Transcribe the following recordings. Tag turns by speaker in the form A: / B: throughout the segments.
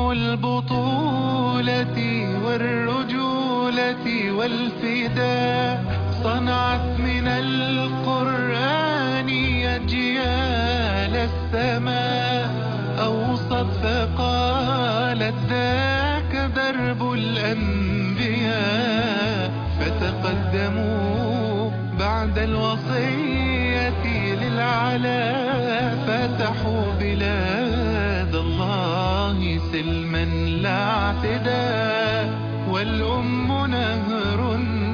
A: البطولة والرجولة والفداء صنعت من القرآن أجيال السماء أوصت فقالت ذاك درب الأنبياء فتقدموا بعد الوصية للعلا فتحوا بلاد الله سلما لا اعتداء والأم نهر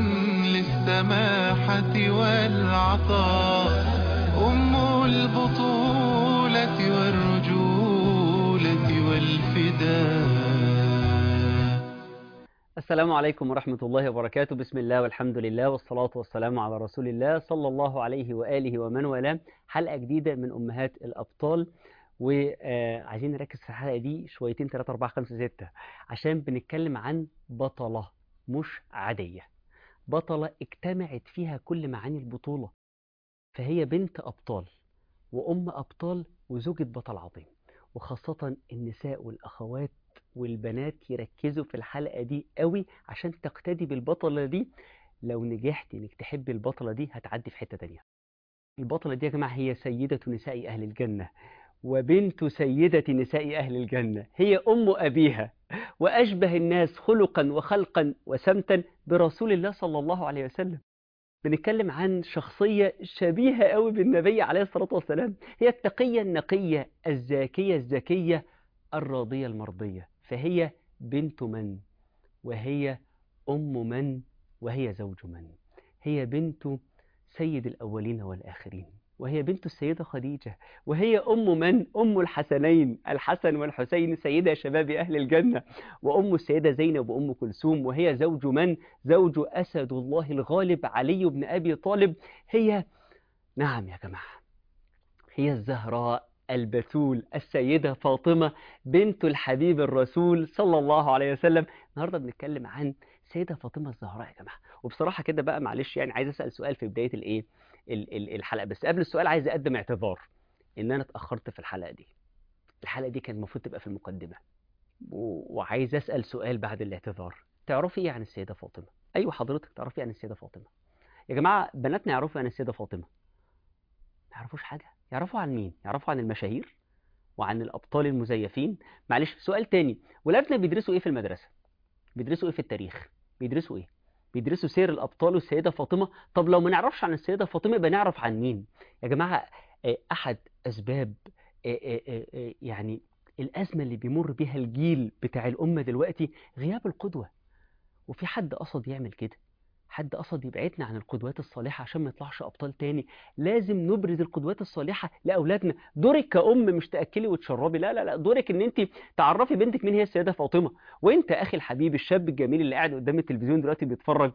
A: للسماحة والعطاء أم البطولة والرجولة والفداء
B: السلام عليكم ورحمة الله وبركاته بسم الله والحمد لله والصلاة والسلام على رسول الله صلى الله عليه وآله ومن والاه حلقة جديدة من أمهات الأبطال وعايزين نركز في الحلقة دي شويتين 3 4 5 6 عشان بنتكلم عن بطلة مش عادية بطلة اجتمعت فيها كل معاني البطولة فهي بنت أبطال وأم أبطال وزوجة بطل عظيم وخاصة النساء والأخوات والبنات يركزوا في الحلقة دي قوي عشان تقتدي بالبطلة دي لو نجحتي انك تحبي البطلة دي هتعدي في حتة تانية البطلة دي يا جماعة هي سيدة نساء أهل الجنة وبنت سيدة نساء أهل الجنة هي أم أبيها وأشبه الناس خلقا وخلقا وسمتا برسول الله صلى الله عليه وسلم بنتكلم عن شخصية شبيهة قوي بالنبي عليه الصلاة والسلام هي التقية النقية الزاكية الزكية الراضية المرضية فهي بنت من وهي أم من وهي زوج من هي بنت سيد الأولين والآخرين وهي بنت السيدة خديجة وهي أم من أم الحسنين الحسن والحسين سيدة شباب أهل الجنة وأم السيدة زينب وأم كلثوم وهي زوج من زوج أسد الله الغالب علي بن أبي طالب هي نعم يا جماعة هي الزهراء البتول السيدة فاطمة بنت الحبيب الرسول صلى الله عليه وسلم النهاردة بنتكلم عن سيدة فاطمة الزهراء يا جماعة وبصراحة كده بقى معلش يعني عايز أسأل سؤال في بداية الإيه ال- ال- الحلقة بس قبل السؤال عايز أقدم اعتذار إن أنا اتأخرت في الحلقة دي الحلقة دي كان المفروض تبقى في المقدمة و- وعايز أسأل سؤال بعد الاعتذار تعرفي إيه عن السيدة فاطمة؟ أيوة حضرتك تعرفي عن السيدة فاطمة يا جماعة بناتنا يعرفوا عن السيدة فاطمة ما يعرفوش حاجة يعرفوا عن مين؟ يعرفوا عن المشاهير وعن الأبطال المزيفين معلش سؤال تاني ولادنا بيدرسوا إيه في المدرسة؟ بيدرسوا إيه في التاريخ؟ بيدرسوا إيه؟ بيدرسوا سير الأبطال والسيدة فاطمة طب لو ما نعرفش عن السيدة فاطمة يبقى نعرف عن مين؟ يا جماعة آه، أحد أسباب آه، آه، آه، آه، يعني الأزمة اللي بيمر بيها الجيل بتاع الأمة دلوقتي غياب القدوة وفي حد قصد يعمل كده حد قصد يبعدنا عن القدوات الصالحة عشان ما يطلعش أبطال تاني لازم نبرز القدوات الصالحة لأولادنا دورك كأم مش تأكلي وتشربي لا لا لا دورك إن أنت تعرفي بنتك مين هي السيدة فاطمة وأنت أخي الحبيب الشاب الجميل اللي قاعد قدام التلفزيون دلوقتي بيتفرج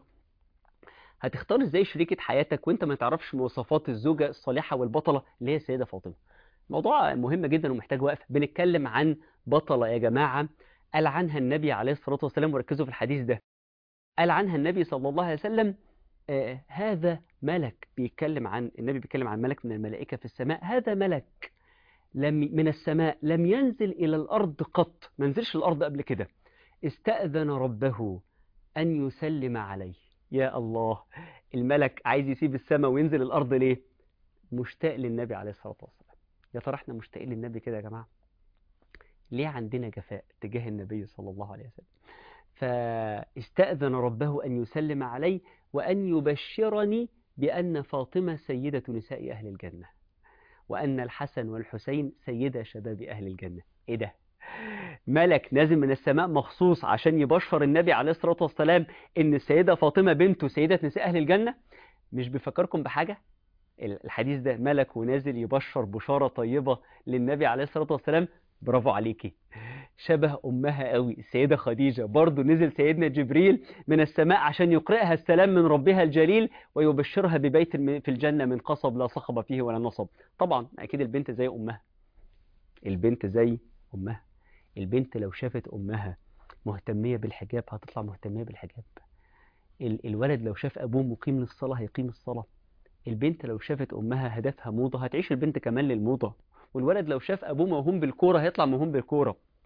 B: هتختار ازاي شريكة حياتك وانت ما تعرفش مواصفات الزوجة الصالحة والبطلة اللي هي السيدة فاطمة موضوع مهم جدا ومحتاج وقفة بنتكلم عن بطلة يا جماعة قال عنها النبي عليه الصلاة والسلام وركزوا في الحديث ده قال عنها النبي صلى الله عليه وسلم آه هذا ملك بيتكلم عن النبي بيتكلم عن ملك من الملائكة في السماء هذا ملك لم من السماء لم ينزل إلى الأرض قط ما نزلش الأرض قبل كده استأذن ربه أن يسلم عليه يا الله الملك عايز يسيب السماء وينزل الأرض ليه مشتاق للنبي عليه الصلاة والسلام يا ترى احنا مشتاقين للنبي كده يا جماعة ليه عندنا جفاء تجاه النبي صلى الله عليه وسلم فاستأذن ربه أن يسلم عليه وأن يبشرني بأن فاطمة سيدة نساء أهل الجنة وأن الحسن والحسين سيدا شباب أهل الجنة إيه ده ملك نازل من السماء مخصوص عشان يبشر النبي عليه الصلاة والسلام إن السيدة فاطمة بنته سيدة نساء أهل الجنة مش بيفكركم بحاجة الحديث ده ملك ونازل يبشر بشارة طيبة للنبي عليه الصلاة والسلام برافو عليكي شبه أمها قوي السيدة خديجة برضو نزل سيدنا جبريل من السماء عشان يقرئها السلام من ربها الجليل ويبشرها ببيت في الجنة من قصب لا صخب فيه ولا نصب طبعا أكيد البنت زي أمها البنت زي أمها البنت لو شافت أمها مهتمية بالحجاب هتطلع مهتمية بالحجاب ال- الولد لو شاف أبوه مقيم للصلاة هيقيم الصلاة البنت لو شافت أمها هدفها موضة هتعيش البنت كمان للموضة والولد لو شاف أبوه موهوم بالكورة هيطلع موهوم بالكورة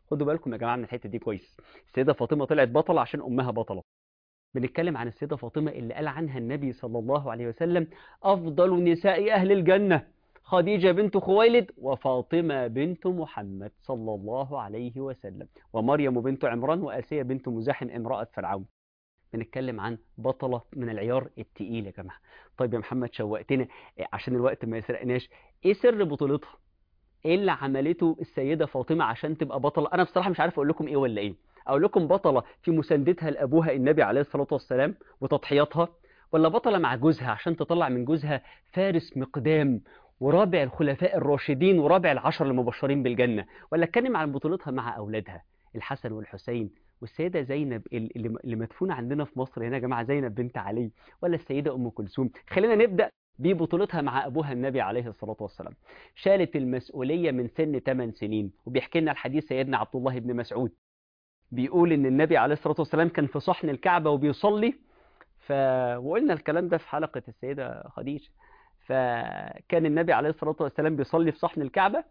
B: خدوا بالكم يا جماعه من الحته دي كويس السيده فاطمه طلعت بطله عشان امها بطله بنتكلم عن السيده فاطمه اللي قال عنها النبي صلى الله عليه وسلم افضل نساء اهل الجنه خديجه بنت خويلد وفاطمه بنت محمد صلى الله عليه وسلم ومريم بنت عمران واسيه بنت مزاحم امراه فرعون بنتكلم عن بطله من العيار التقيل يا جماعه طيب يا محمد شوقتنا عشان الوقت ما يسرقناش ايه سر بطولتها ايه اللي عملته السيده فاطمه عشان تبقى بطله انا بصراحه مش عارف اقول لكم ايه ولا ايه اقول لكم بطله في مساندتها لابوها النبي عليه الصلاه والسلام وتضحياتها ولا بطله مع جوزها عشان تطلع من جوزها فارس مقدام ورابع الخلفاء الراشدين ورابع العشر المبشرين بالجنه ولا اتكلم عن بطولتها مع اولادها الحسن والحسين والسيده زينب اللي اللي مدفونه عندنا في مصر هنا يا جماعه زينب بنت علي ولا السيده ام كلثوم خلينا نبدا ببطولتها مع أبوها النبي عليه الصلاة والسلام شالت المسؤولية من سن 8 سنين وبيحكي لنا الحديث سيدنا عبد الله بن مسعود بيقول إن النبي عليه الصلاة والسلام كان في صحن الكعبة وبيصلي ف... وقلنا الكلام ده في حلقة السيدة خديجة فكان النبي عليه الصلاة والسلام بيصلي في صحن الكعبة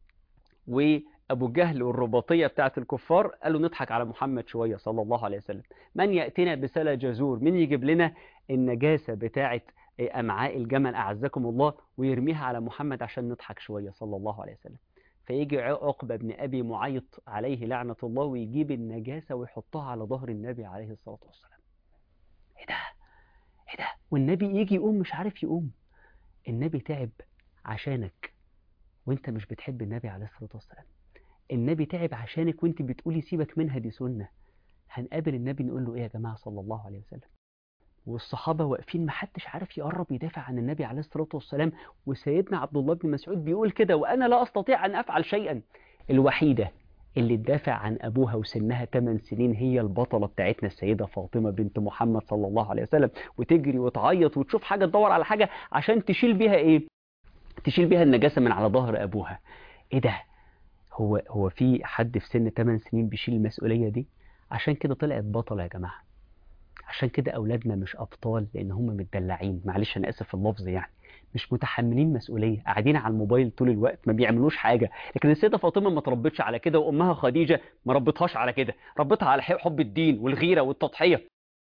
B: وأبو جهل والرباطية بتاعة الكفار قالوا نضحك على محمد شوية صلى الله عليه وسلم من يأتينا بسلا جزور من يجيب لنا النجاسة بتاعة أمعاء الجمل أعزكم الله ويرميها على محمد عشان نضحك شوية صلى الله عليه وسلم فيجي عقبة بن أبي معيط عليه لعنة الله ويجيب النجاسة ويحطها على ظهر النبي عليه الصلاة والسلام إيه ده؟ إيه ده؟ والنبي يجي يقوم مش عارف يقوم النبي تعب عشانك وانت مش بتحب النبي عليه الصلاة والسلام النبي تعب عشانك وانت بتقولي سيبك منها دي سنة هنقابل النبي نقول له ايه يا جماعة صلى الله عليه وسلم والصحابة واقفين محدش عارف يقرب يدافع عن النبي عليه الصلاة والسلام وسيدنا عبد الله بن مسعود بيقول كده وأنا لا أستطيع أن أفعل شيئا الوحيدة اللي تدافع عن أبوها وسنها 8 سنين هي البطلة بتاعتنا السيدة فاطمة بنت محمد صلى الله عليه وسلم وتجري وتعيط وتشوف حاجة تدور على حاجة عشان تشيل بيها إيه تشيل بيها النجاسة من على ظهر أبوها إيه ده هو هو في حد في سن 8 سنين بيشيل المسؤولية دي عشان كده طلعت بطلة يا جماعة عشان كده أولادنا مش أبطال لأن هم متدلعين معلش أنا آسف في اللفظ يعني مش متحملين مسؤولية قاعدين على الموبايل طول الوقت ما بيعملوش حاجة لكن السيدة فاطمة ما تربتش على كده وأمها خديجة ما ربتهاش على كده ربتها على حب الدين والغيرة والتضحية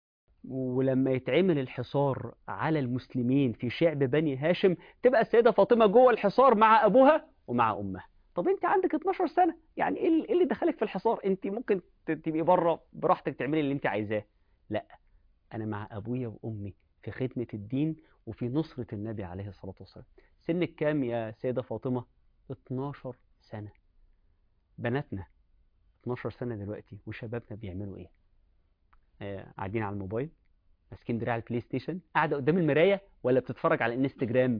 B: ولما يتعمل الحصار على المسلمين في شعب بني هاشم تبقى السيدة فاطمة جوه الحصار مع أبوها ومع أمها طب انت عندك 12 سنة يعني ايه اللي دخلك في الحصار انت ممكن تبقي بره براحتك تعملي اللي انت عايزاه لا أنا مع أبويا وأمي في خدمة الدين وفي نصرة النبي عليه الصلاة والسلام سنك كام يا سيدة فاطمة 12 سنة بناتنا 12 سنة دلوقتي وشبابنا بيعملوا ايه آه قاعدين على الموبايل ماسكين دراع البلاي ستيشن قاعدة قدام المراية ولا بتتفرج على الانستجرام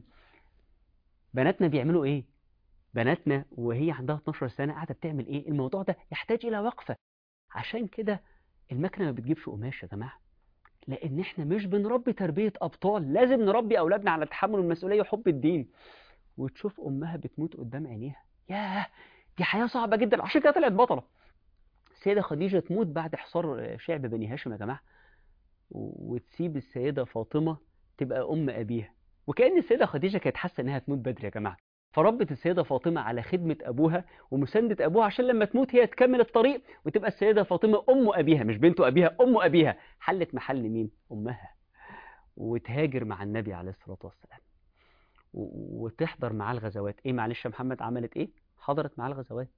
B: بناتنا بيعملوا ايه بناتنا وهي عندها 12 سنة قاعدة بتعمل ايه الموضوع ده يحتاج الى وقفة عشان كده المكنة ما بتجيبش قماش يا جماعة لان احنا مش بنربي تربية ابطال لازم نربي اولادنا على تحمل المسؤولية وحب الدين وتشوف امها بتموت قدام عينيها ياه دي حياة صعبة جدا عشان كده طلعت بطلة السيدة خديجة تموت بعد حصار شعب بني هاشم يا جماعة وتسيب السيدة فاطمة تبقى ام ابيها وكأن السيدة خديجة كانت حاسة انها تموت بدري يا جماعة فربت السيدة فاطمة على خدمة أبوها ومساندة أبوها عشان لما تموت هي تكمل الطريق وتبقى السيدة فاطمة أم أبيها مش بنت أبيها أم أبيها حلت محل مين؟ أمها وتهاجر مع النبي عليه الصلاة والسلام وتحضر معاه الغزوات إيه معلش يا محمد عملت إيه؟ حضرت معاه الغزوات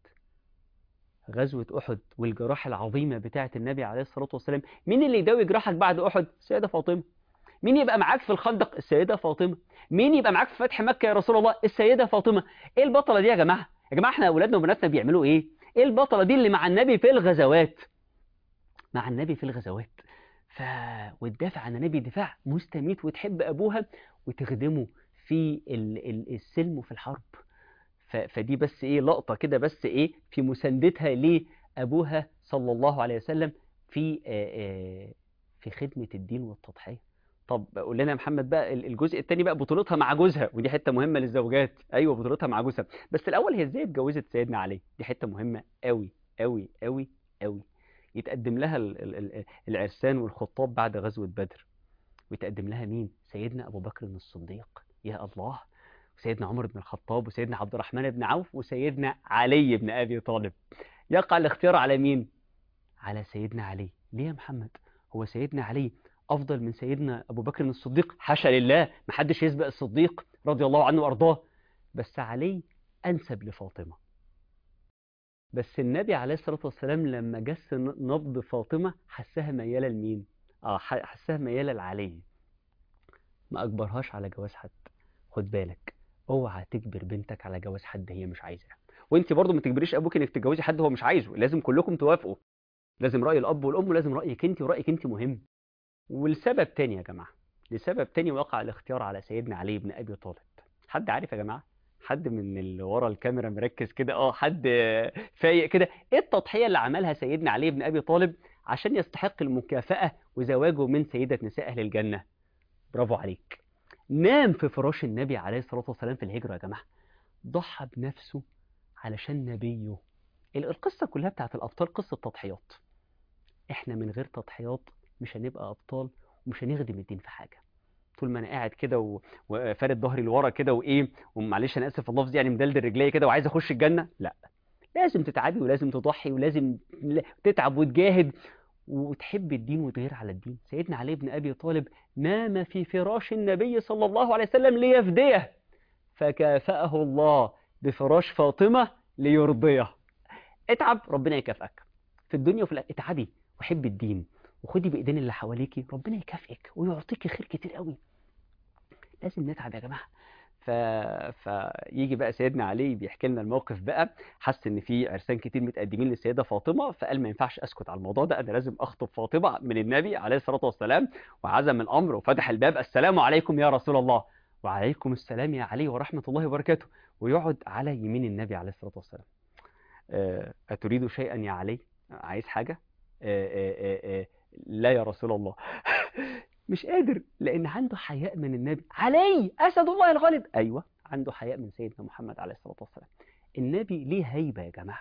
B: غزوة أحد والجراح العظيمة بتاعة النبي عليه الصلاة والسلام مين اللي يداوي جراحك بعد أحد؟ السيدة فاطمة مين يبقى معاك في الخندق السيدة فاطمة مين يبقى معاك في فتح مكة يا رسول الله السيدة فاطمة ايه البطلة دي يا جماعة يا جماعة احنا اولادنا وبناتنا بيعملوا ايه ايه البطلة دي اللي مع النبي في الغزوات مع النبي في الغزوات ف وتدافع عن النبي دفاع مستميت وتحب ابوها وتخدمه في ال... ال... السلم وفي الحرب ف... فدي بس ايه لقطة كده بس ايه في مساندتها لابوها صلى الله عليه وسلم في آآ آآ في خدمة الدين والتضحية طب قول لنا يا محمد بقى الجزء الثاني بقى بطولتها مع جوزها ودي حته مهمه للزوجات ايوه بطولتها مع جوزها بس الاول هي ازاي اتجوزت سيدنا علي دي حته مهمه قوي قوي قوي قوي يتقدم لها العرسان والخطاب بعد غزوه بدر ويتقدم لها مين سيدنا ابو بكر الصديق يا الله وسيدنا عمر بن الخطاب وسيدنا عبد الرحمن بن عوف وسيدنا علي بن ابي طالب يقع الاختيار على مين على سيدنا علي ليه يا محمد هو سيدنا علي افضل من سيدنا ابو بكر الصديق حاشا لله محدش يسبق الصديق رضي الله عنه وارضاه بس علي انسب لفاطمه بس النبي عليه الصلاه والسلام لما جس نبض فاطمه حسها مياله لمين اه حسها مياله لعلي ما اجبرهاش على جواز حد خد بالك اوعى تجبر بنتك على جواز حد هي مش عايزاه وانت برضو ما تجبريش ابوك انك تتجوزي حد هو مش عايزه لازم كلكم توافقوا لازم راي الاب والام ولازم رايك انت ورايك انت مهم والسبب تاني يا جماعه لسبب تاني وقع الاختيار على سيدنا علي بن ابي طالب حد عارف يا جماعه حد من اللي ورا الكاميرا مركز كده اه حد فايق كده ايه التضحيه اللي عملها سيدنا علي بن ابي طالب عشان يستحق المكافاه وزواجه من سيده نساء اهل الجنه برافو عليك نام في فراش النبي عليه الصلاه والسلام في الهجره يا جماعه ضحى بنفسه علشان نبيه القصه كلها بتاعت الابطال قصه تضحيات احنا من غير تضحيات مش هنبقى ابطال ومش هنخدم الدين في حاجه طول ما انا قاعد كده و... وفارد ظهري لورا كده وايه ومعلش انا اسف في اللفظ يعني مدلدل رجلي كده وعايز اخش الجنه لا لازم تتعبي ولازم تضحي ولازم تتعب وتجاهد وتحب الدين وتغير على الدين سيدنا علي بن ابي طالب نام في فراش النبي صلى الله عليه وسلم ليفديه فكافأه الله بفراش فاطمه ليرضيه اتعب ربنا يكافئك في الدنيا وفي الاخره اتعبي وحبي الدين وخدي بايدين اللي حواليكي ربنا يكافئك ويعطيكي خير كتير قوي لازم نتعب يا جماعه ف... فيجي بقى سيدنا علي بيحكي لنا الموقف بقى حس ان في عرسان كتير متقدمين للسيده فاطمه فقال ما ينفعش اسكت على الموضوع ده انا لازم اخطب فاطمه من النبي عليه الصلاه والسلام وعزم الامر وفتح الباب السلام عليكم يا رسول الله وعليكم السلام يا علي ورحمه الله وبركاته ويقعد على يمين النبي عليه الصلاه والسلام اتريد شيئا يا علي عايز حاجه آآ آآ لا يا رسول الله مش قادر لان عنده حياء من النبي علي اسد الله الغالب ايوه عنده حياء من سيدنا محمد عليه الصلاه والسلام النبي ليه هيبه يا جماعه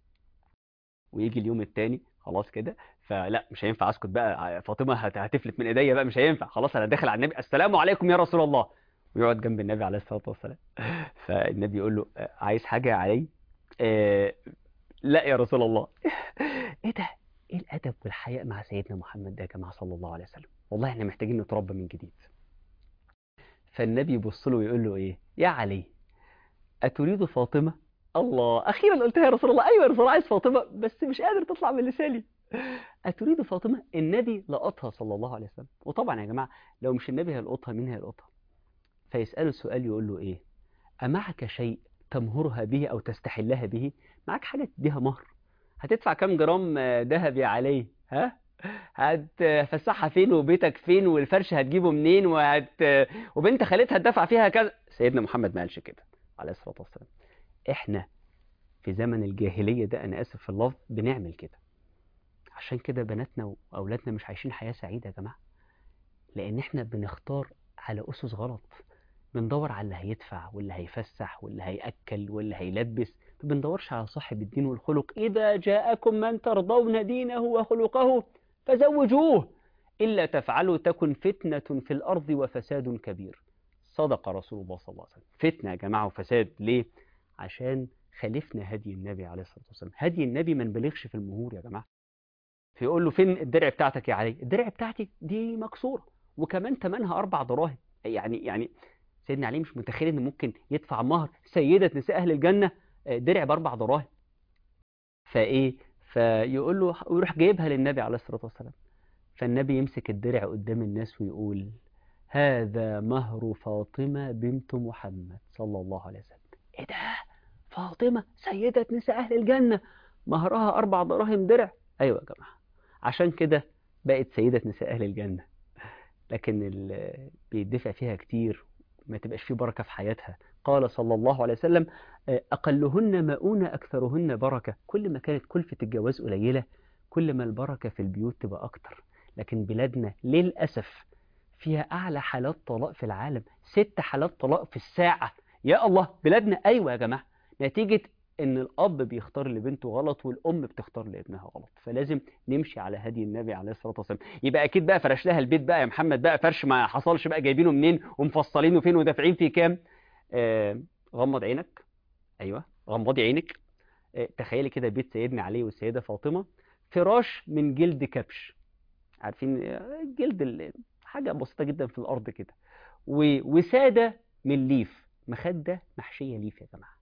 B: ويجي اليوم الثاني خلاص كده فلا مش هينفع اسكت بقى فاطمه هتفلت من ايديا بقى مش هينفع خلاص انا داخل على النبي السلام عليكم يا رسول الله ويقعد جنب النبي عليه الصلاه والسلام فالنبي يقول له عايز حاجه يا علي آه لا يا رسول الله ايه ده ايه الادب والحياء مع سيدنا محمد ده يا جماعه صلى الله عليه وسلم والله احنا محتاجين نتربى من جديد فالنبي يبص له ويقول له ايه يا علي اتريد فاطمه الله اخيرا قلتها يا رسول الله ايوه يا رسول الله عايز فاطمه بس مش قادر تطلع من لساني اتريد فاطمه النبي لقطها صلى الله عليه وسلم وطبعا يا جماعه لو مش النبي هيلقطها مين هيلقطها فيساله سؤال يقول له ايه امعك شيء تمهرها به او تستحلها به معاك حاجه تديها مهر هتدفع كام جرام ذهب يا علي ها هتفسحها فين وبيتك فين والفرش هتجيبه منين وهت وبنت خالتها هتدفع فيها كذا سيدنا محمد ما قالش كده عليه الصلاه والسلام احنا في زمن الجاهليه ده انا اسف في اللفظ بنعمل كده عشان كده بناتنا واولادنا مش عايشين حياه سعيده يا جماعه لان احنا بنختار على اسس غلط بندور على اللي هيدفع واللي هيفسح واللي هياكل واللي هيلبس ما بندورش على صاحب الدين والخلق اذا جاءكم من ترضون دينه وخلقه فزوجوه إلا تفعلوا تكن فتنة في الأرض وفساد كبير صدق رسول الله صلى الله عليه وسلم فتنة يا جماعة وفساد ليه؟ عشان خالفنا هدي النبي عليه الصلاة والسلام هدي النبي ما نبالغش في المهور يا جماعة فيقول له فين الدرع بتاعتك يا علي الدرع بتاعتي دي مكسورة وكمان ثمنها أربع دراهم يعني يعني سيدنا علي مش متخيل إن ممكن يدفع مهر سيدة نساء أهل الجنة درع بأربع دراهم فإيه فيقول له ويروح جايبها للنبي عليه الصلاة والسلام فالنبي يمسك الدرع قدام الناس ويقول هذا مهر فاطمة بنت محمد صلى الله عليه وسلم ايه ده فاطمة سيدة نساء أهل الجنة مهرها أربع دراهم درع أيوة يا جماعة عشان كده بقت سيدة نساء أهل الجنة لكن اللي بيدفع فيها كتير ما تبقاش فيه بركة في حياتها قال صلى الله عليه وسلم أقلهن مؤونة أكثرهن بركة كل ما كانت كلفة الجواز قليلة كل ما البركة في البيوت تبقى أكتر لكن بلادنا للأسف فيها أعلى حالات طلاق في العالم ست حالات طلاق في الساعة يا الله بلادنا أيوة يا جماعة نتيجة ان الاب بيختار لبنته غلط والام بتختار لابنها غلط فلازم نمشي على هدي النبي عليه الصلاه والسلام يبقى اكيد بقى فرش لها البيت بقى يا محمد بقى فرش ما حصلش بقى جايبينه منين ومفصلينه فين ودافعين فيه كام آه غمض عينك ايوه غمضي عينك آه، تخيلي كده بيت سيدنا علي والسيدة فاطمة فراش من جلد كبش عارفين آه، الجلد ال- حاجة بسيطة جدا في الأرض كده و- وسادة من ليف مخدة محشية ليف يا جماعة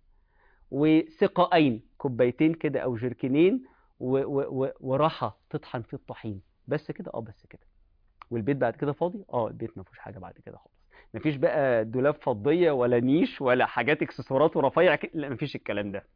B: وسقائين كوبايتين كده أو جركنين و- و- و- وراحة تطحن فيه الطحين بس كده اه بس كده والبيت بعد كده فاضي اه البيت ما فيهوش حاجة بعد كده خالص مفيش بقى دولاب فضية ولا نيش ولا حاجات اكسسوارات ورفايع ك- لا مفيش الكلام ده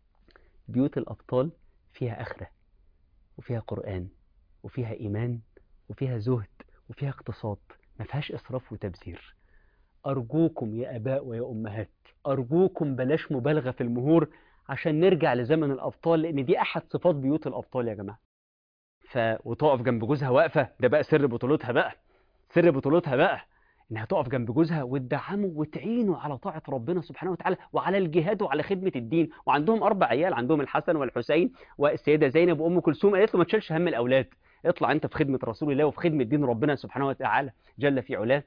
B: بيوت الأبطال فيها آخرة وفيها قرآن وفيها إيمان وفيها زهد وفيها اقتصاد ما فيهاش إسراف وتبذير أرجوكم يا آباء ويا أمهات أرجوكم بلاش مبالغة في المهور عشان نرجع لزمن الأبطال لأن دي أحد صفات بيوت الأبطال يا جماعة ف... وتقف جنب جوزها واقفة ده بقى سر بطولتها بقى سر بطولتها بقى إنها تقف جنب جوزها وتدعمه وتعينه على طاعة ربنا سبحانه وتعالى وعلى الجهاد وعلى خدمة الدين وعندهم أربع عيال عندهم الحسن والحسين والسيدة زينب وأم كلثوم قالت له ما تشيلش هم الأولاد اطلع أنت في خدمة رسول الله وفي خدمة دين ربنا سبحانه وتعالى جل في علاه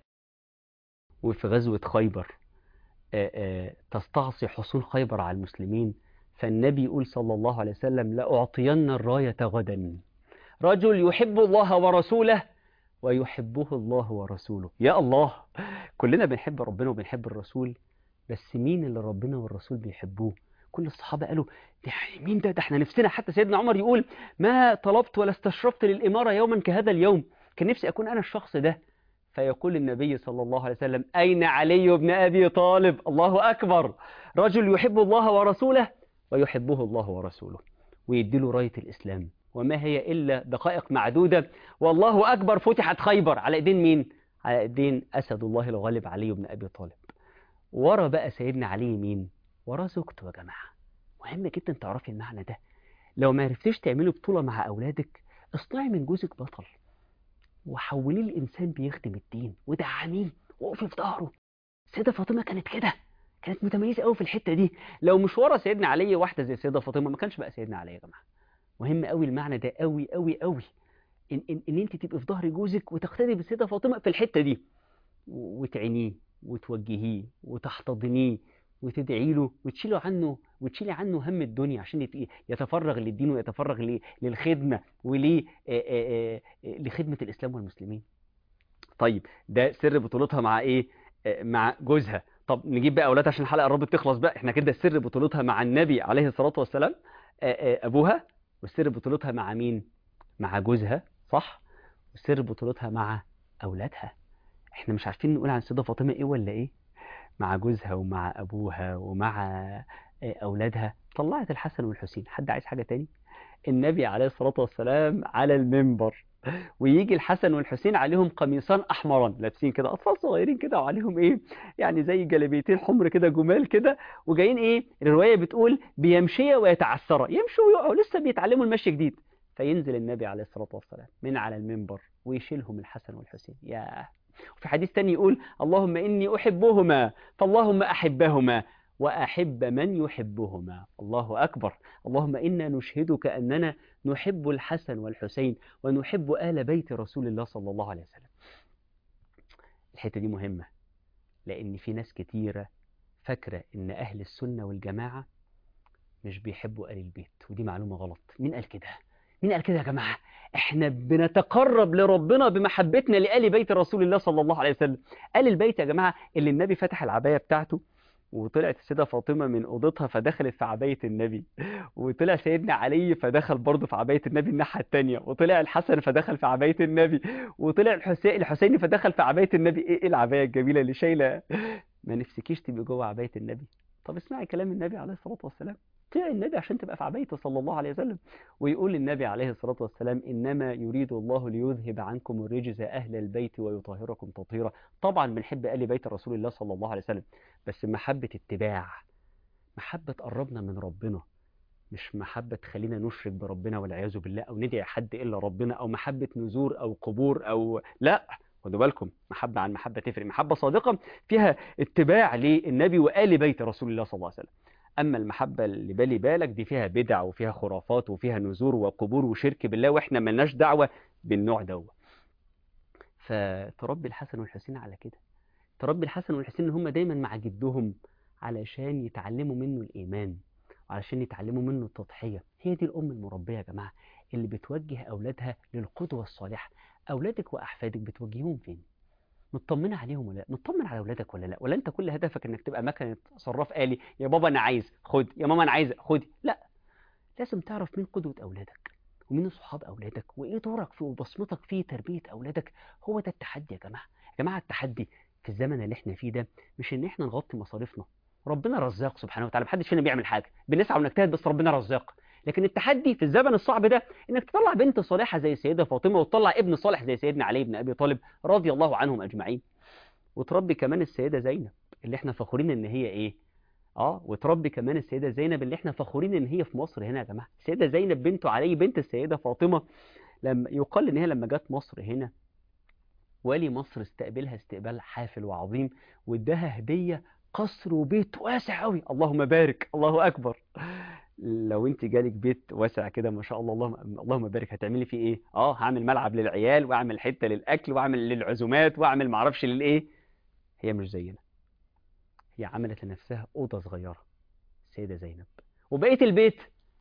B: وفي غزوة خيبر آه، آه، تستعصي حصون خيبر على المسلمين فالنبي يقول صلى الله عليه وسلم لأعطين الراية غدا رجل يحب الله ورسوله ويحبه الله ورسوله يا الله كلنا بنحب ربنا وبنحب الرسول بس مين اللي ربنا والرسول بيحبوه كل الصحابة قالوا ده مين ده ده احنا نفسنا حتى سيدنا عمر يقول ما طلبت ولا استشرفت للإمارة يوما كهذا اليوم كان نفسي أكون أنا الشخص ده فيقول النبي صلى الله عليه وسلم أين علي بن أبي طالب الله أكبر رجل يحب الله ورسوله ويحبه الله ورسوله ويديله راية الإسلام وما هي إلا دقائق معدودة والله أكبر فتحت خيبر على إيدين مين؟ على إيدين أسد الله الغالب علي بن أبي طالب ورا بقى سيدنا علي مين؟ ورا زوجته يا جماعة مهم جدا تعرفي المعنى ده لو ما عرفتيش تعملي بطولة مع أولادك اصنعي من جوزك بطل وحوليه لإنسان بيخدم الدين ودعميه وقفي في ظهره السيدة فاطمة كانت كده كانت متميزة قوي في الحتة دي لو مش ورا سيدنا علي واحدة زي السيدة فاطمة ما كانش بقى سيدنا علي يا جماعة مهم قوي المعنى ده قوي قوي قوي ان ان, إن انت تبقي في ظهر جوزك وتقتدي بالسيدة فاطمة في الحتة دي و- وتعينيه وتوجهيه وتحتضنيه وتدعي له وتشيله عنه وتشيلي عنه هم الدنيا عشان يت- يتفرغ للدين ويتفرغ ل- للخدمة ول لخدمة الإسلام والمسلمين طيب ده سر بطولتها مع ايه آه، مع جوزها طب نجيب بقى اولادها عشان الحلقه قربت تخلص بقى احنا كده سر بطولتها مع النبي عليه الصلاه والسلام آه، آه، ابوها والسر بطولتها مع مين مع جوزها صح وسر بطولتها مع اولادها احنا مش عارفين نقول عن السيده فاطمه ايه ولا ايه مع جوزها ومع ابوها ومع آه، اولادها طلعت الحسن والحسين حد عايز حاجه تاني النبي عليه الصلاه والسلام على المنبر ويجي الحسن والحسين عليهم قميصان احمران لابسين كده اطفال صغيرين كده وعليهم ايه يعني زي جلابيتين حمر كده جمال كده وجايين ايه الروايه بتقول بيمشيا ويتعثرا يمشوا ويقعوا لسه بيتعلموا المشي جديد فينزل النبي عليه الصلاه والسلام من على المنبر ويشيلهم الحسن والحسين ياه وفي حديث تاني يقول اللهم اني احبهما فاللهم احبهما واحب من يحبهما الله اكبر اللهم انا نشهدك اننا نحب الحسن والحسين ونحب آل بيت رسول الله صلى الله عليه وسلم الحتة دي مهمة لأن في ناس كتيرة فاكرة إن أهل السنة والجماعة مش بيحبوا آل البيت ودي معلومة غلط مين قال كده؟ مين قال كده يا جماعة؟ احنا بنتقرب لربنا بمحبتنا لآل بيت رسول الله صلى الله عليه وسلم آل البيت يا جماعة اللي النبي فتح العباية بتاعته وطلعت السيدة فاطمة من أوضتها فدخلت في عباية النبي وطلع سيدنا علي فدخل برضه في عباية النبي الناحية التانية وطلع الحسن فدخل في عباية النبي وطلع الحسين الحسيني فدخل في عباية النبي ايه إيه العباية الجميلة اللي شايلة ما نفسكيش تبقي جوه عباية النبي طب اسمعي كلام النبي عليه الصلاة والسلام طيعي النبي عشان تبقى في عبايته صلى الله عليه وسلم ويقول النبي عليه الصلاة والسلام إنما يريد الله ليذهب عنكم الرجز أهل البيت ويطهركم تطهيرا طبعا بنحب آل بيت رسول الله صلى الله عليه وسلم بس محبة اتباع محبة قربنا من ربنا مش محبة تخلينا نشرك بربنا والعياذ بالله أو ندعي حد إلا ربنا أو محبة نزور أو قبور أو لا خدوا بالكم محبة عن محبة تفرق محبة صادقة فيها اتباع للنبي وآل بيت رسول الله صلى الله عليه وسلم أما المحبة اللي بالي بالك دي فيها بدع وفيها خرافات وفيها نزور وقبور وشرك بالله وإحنا ملناش دعوة بالنوع دوت فتربي الحسن والحسين على كده تربي الحسن والحسين ان هم دايما مع جدهم علشان يتعلموا منه الايمان وعلشان يتعلموا منه التضحية هي دي الأم المربية يا جماعة اللي بتوجه أولادها للقدوة الصالحة أولادك وأحفادك بتوجههم فين مطمنة عليهم ولا لا مطمن على أولادك ولا لا ولا أنت كل هدفك إنك تبقى مكنة صراف آلي يا بابا أنا عايز خد يا ماما أنا عايز خدي لا لازم تعرف مين قدوة أولادك ومين صحاب أولادك وإيه دورك في وبصمتك في تربية أولادك هو ده التحدي يا جماعة يا جماعة التحدي في الزمن اللي احنا فيه ده مش إن احنا نغطي مصاريفنا ربنا رزاق سبحانه وتعالى محدش فينا بيعمل حاجة بنسعى ونجتهد بس ربنا رزاق لكن التحدي في الزمن الصعب ده انك تطلع بنت صالحة زي السيدة فاطمة وتطلع ابن صالح زي سيدنا علي بن أبي طالب رضي الله عنهم أجمعين وتربي كمان السيدة زينب اللي احنا فخورين ان هي ايه اه وتربي كمان السيدة زينب اللي احنا فخورين ان هي في مصر هنا يا جماعة السيدة زينب بنت علي بنت السيدة فاطمة لما يقال ان هي لما جت مصر هنا والي مصر استقبلها استقبال حافل وعظيم واداها هدية قصر وبيت واسع قوي اللهم بارك الله اكبر لو انت جالك بيت واسع كده ما شاء الله اللهم اللهم بارك هتعملي فيه ايه اه هعمل ملعب للعيال واعمل حته للاكل واعمل للعزومات واعمل معرفش للايه هي مش زينا هي عملت لنفسها اوضه صغيره السيده زينب وبقيه البيت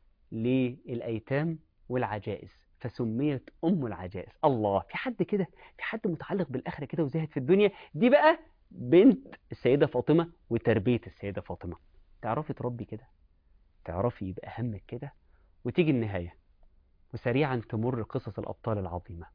B: للايتام والعجائز فسميت ام العجائز الله في حد كده في حد متعلق بالاخره كده وزاهد في الدنيا دي بقى بنت السيده فاطمه وتربيه السيده فاطمه تعرفي تربي كده تعرفي يبقى همك كده وتيجي النهايه وسريعا تمر قصص الابطال العظيمه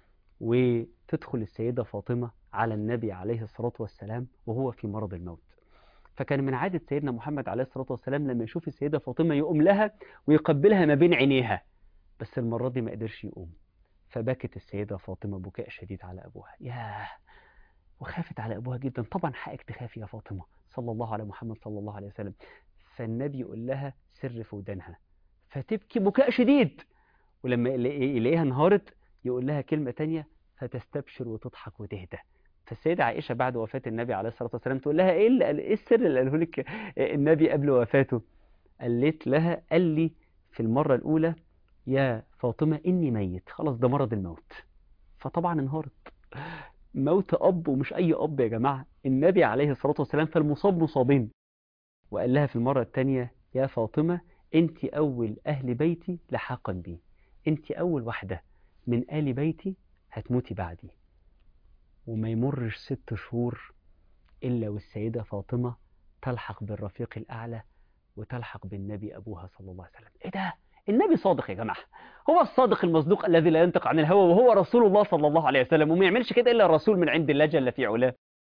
B: وتدخل السيده فاطمه على النبي عليه الصلاه والسلام وهو في مرض الموت فكان من عادة سيدنا محمد عليه الصلاة والسلام لما يشوف السيدة فاطمة يقوم لها ويقبلها ما بين عينيها بس المرة دي ما قدرش يقوم فبكت السيدة فاطمة بكاء شديد على أبوها ياه وخافت على أبوها جدا طبعا حقك تخافي يا فاطمة صلى الله على محمد صلى الله عليه وسلم فالنبي يقول لها سر في ودانها فتبكي بكاء شديد ولما يلاقيها انهارت يقول لها كلمة تانية فتستبشر وتضحك وتهدى فالسيدة عائشة بعد وفاة النبي عليه الصلاة والسلام تقول لها ايه, اللي ايه السر اللي قاله لك النبي قبل وفاته قالت لها قال لي في المرة الأولى يا فاطمة إني ميت خلاص ده مرض الموت فطبعا انهارت موت أب ومش أي أب يا جماعة النبي عليه الصلاة والسلام فالمصاب مصابين وقال لها في المرة الثانية يا فاطمة أنت أول أهل بيتي لحاقا بي أنت أول واحدة من آل بيتي هتموتي بعدي وما يمرش ست شهور إلا والسيدة فاطمة تلحق بالرفيق الأعلى وتلحق بالنبي أبوها صلى الله عليه وسلم إيه ده؟ النبي صادق يا جماعة هو الصادق المصدوق الذي لا ينطق عن الهوى وهو رسول الله صلى الله عليه وسلم وما يعملش كده إلا الرسول من عند الله جل في علاه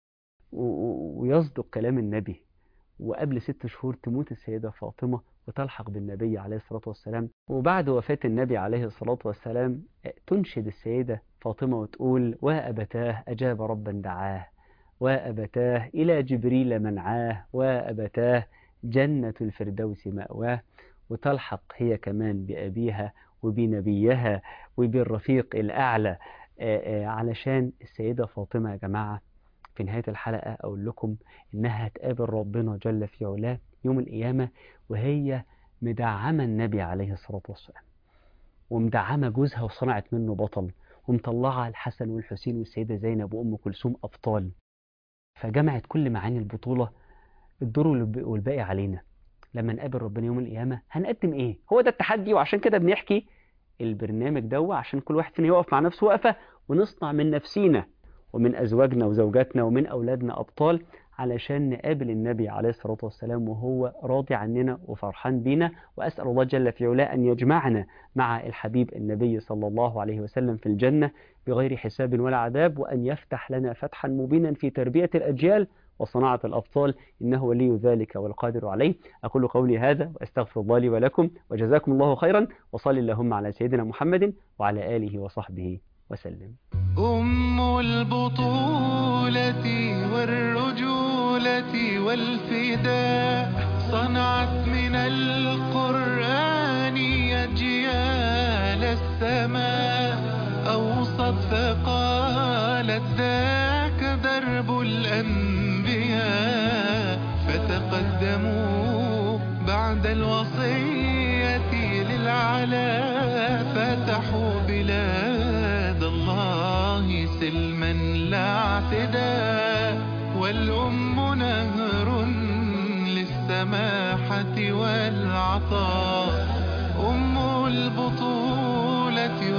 B: ويصدق كلام النبي وقبل ست شهور تموت السيدة فاطمة وتلحق بالنبي عليه الصلاة والسلام وبعد وفاة النبي عليه الصلاة والسلام تنشد السيدة فاطمة وتقول وأبتاه أجاب ربا دعاه وأبتاه إلى جبريل منعاه وأبتاه جنة الفردوس مأواه وتلحق هي كمان بأبيها وبنبيها وبالرفيق الأعلى علشان السيدة فاطمة يا جماعة في نهاية الحلقة أقول لكم إنها هتقابل ربنا جل في علاه يوم القيامة وهي مدعمة النبي عليه الصلاة والسلام ومدعمة جوزها وصنعت منه بطل ومطلعة الحسن والحسين والسيدة زينب وأم كلثوم أبطال فجمعت كل معاني البطولة الدور والباقي علينا لما نقابل ربنا يوم القيامة هنقدم إيه؟ هو ده التحدي وعشان كده بنحكي البرنامج ده عشان كل واحد فينا يقف مع نفسه وقفة ونصنع من نفسينا ومن أزواجنا وزوجاتنا ومن أولادنا أبطال علشان نقابل النبي عليه الصلاة والسلام وهو راضي عننا وفرحان بينا وأسأل الله جل في علاه أن يجمعنا مع الحبيب النبي صلى الله عليه وسلم في الجنة بغير حساب ولا عذاب وأن يفتح لنا فتحا مبينا في تربية الأجيال وصناعة الأبطال إنه ولي ذلك والقادر عليه أقول قولي هذا وأستغفر الله لي ولكم وجزاكم الله خيرا وصل اللهم على سيدنا محمد وعلى آله وصحبه وسلم
A: أم البطولة والرجولة والفداء صنعت من القرآن أجيال السماء أوصت فقالت ذاك درب الأنبياء فتقدموا بعد الوصية للعلا فتحوا بلاد الله سلما لا اعتداء والأم نهر للسماء السماحة والعطاء أم البطولة